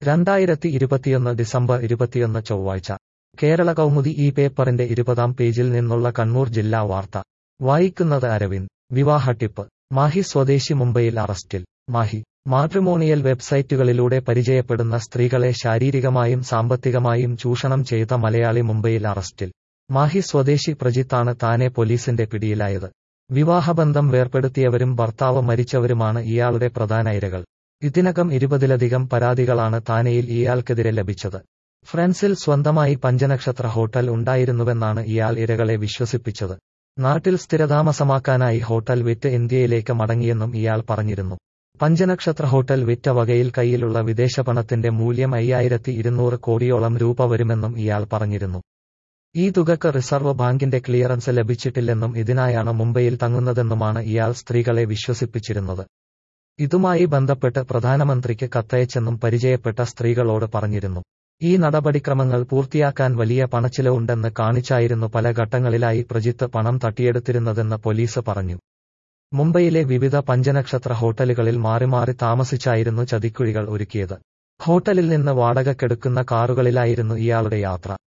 രണ്ടായിരത്തി ഇരുപത്തിയൊന്ന് ഡിസംബർ ഇരുപത്തിയൊന്ന് ചൊവ്വാഴ്ച കേരള കൗമുദി ഈ പേപ്പറിന്റെ ഇരുപതാം പേജിൽ നിന്നുള്ള കണ്ണൂർ ജില്ലാ വാർത്ത വായിക്കുന്നത് അരവിന്ദ് വിവാഹ ടിപ്പ് മാഹി സ്വദേശി മുംബൈയിൽ അറസ്റ്റിൽ മാഹി മാട്രിമോണിയൽ വെബ്സൈറ്റുകളിലൂടെ പരിചയപ്പെടുന്ന സ്ത്രീകളെ ശാരീരികമായും സാമ്പത്തികമായും ചൂഷണം ചെയ്ത മലയാളി മുംബൈയിൽ അറസ്റ്റിൽ മാഹി സ്വദേശി പ്രജിത്താണ് താനെ പോലീസിന്റെ പിടിയിലായത് വിവാഹബന്ധം വേർപ്പെടുത്തിയവരും ഭർത്താവ് മരിച്ചവരുമാണ് ഇയാളുടെ പ്രധാന ഇരകൾ ഇതിനകം ഇരുപതിലധികം പരാതികളാണ് താനെയിൽ ഇയാൾക്കെതിരെ ലഭിച്ചത് ഫ്രാൻസിൽ സ്വന്തമായി പഞ്ചനക്ഷത്ര ഹോട്ടൽ ഉണ്ടായിരുന്നുവെന്നാണ് ഇയാൾ ഇരകളെ വിശ്വസിപ്പിച്ചത് നാട്ടിൽ സ്ഥിരതാമസമാക്കാനായി ഹോട്ടൽ വിറ്റ് ഇന്ത്യയിലേക്ക് മടങ്ങിയെന്നും ഇയാൾ പറഞ്ഞിരുന്നു പഞ്ചനക്ഷത്ര ഹോട്ടൽ വിറ്റ വകയിൽ കയ്യിലുള്ള വിദേശ പണത്തിന്റെ മൂല്യം അയ്യായിരത്തി ഇരുന്നൂറ് കോടിയോളം രൂപ വരുമെന്നും ഇയാൾ പറഞ്ഞിരുന്നു ഈ തുകക്ക് റിസർവ് ബാങ്കിന്റെ ക്ലിയറൻസ് ലഭിച്ചിട്ടില്ലെന്നും ഇതിനായാണ് മുംബൈയിൽ തങ്ങുന്നതെന്നുമാണ് ഇയാൾ സ്ത്രീകളെ വിശ്വസിപ്പിച്ചിരുന്നത് ഇതുമായി ബന്ധപ്പെട്ട് പ്രധാനമന്ത്രിക്ക് കത്തയച്ചെന്നും പരിചയപ്പെട്ട സ്ത്രീകളോട് പറഞ്ഞിരുന്നു ഈ നടപടിക്രമങ്ങൾ പൂർത്തിയാക്കാൻ വലിയ പണച്ചിലവുണ്ടെന്ന് കാണിച്ചായിരുന്നു പല ഘട്ടങ്ങളിലായി പ്രജിത്ത് പണം തട്ടിയെടുത്തിരുന്നതെന്ന് പോലീസ് പറഞ്ഞു മുംബൈയിലെ വിവിധ പഞ്ചനക്ഷത്ര ഹോട്ടലുകളിൽ മാറി മാറി താമസിച്ചായിരുന്നു ചതിക്കുഴികൾ ഒരുക്കിയത് ഹോട്ടലിൽ നിന്ന് വാടകക്കെടുക്കുന്ന കാറുകളിലായിരുന്നു ഇയാളുടെ യാത്ര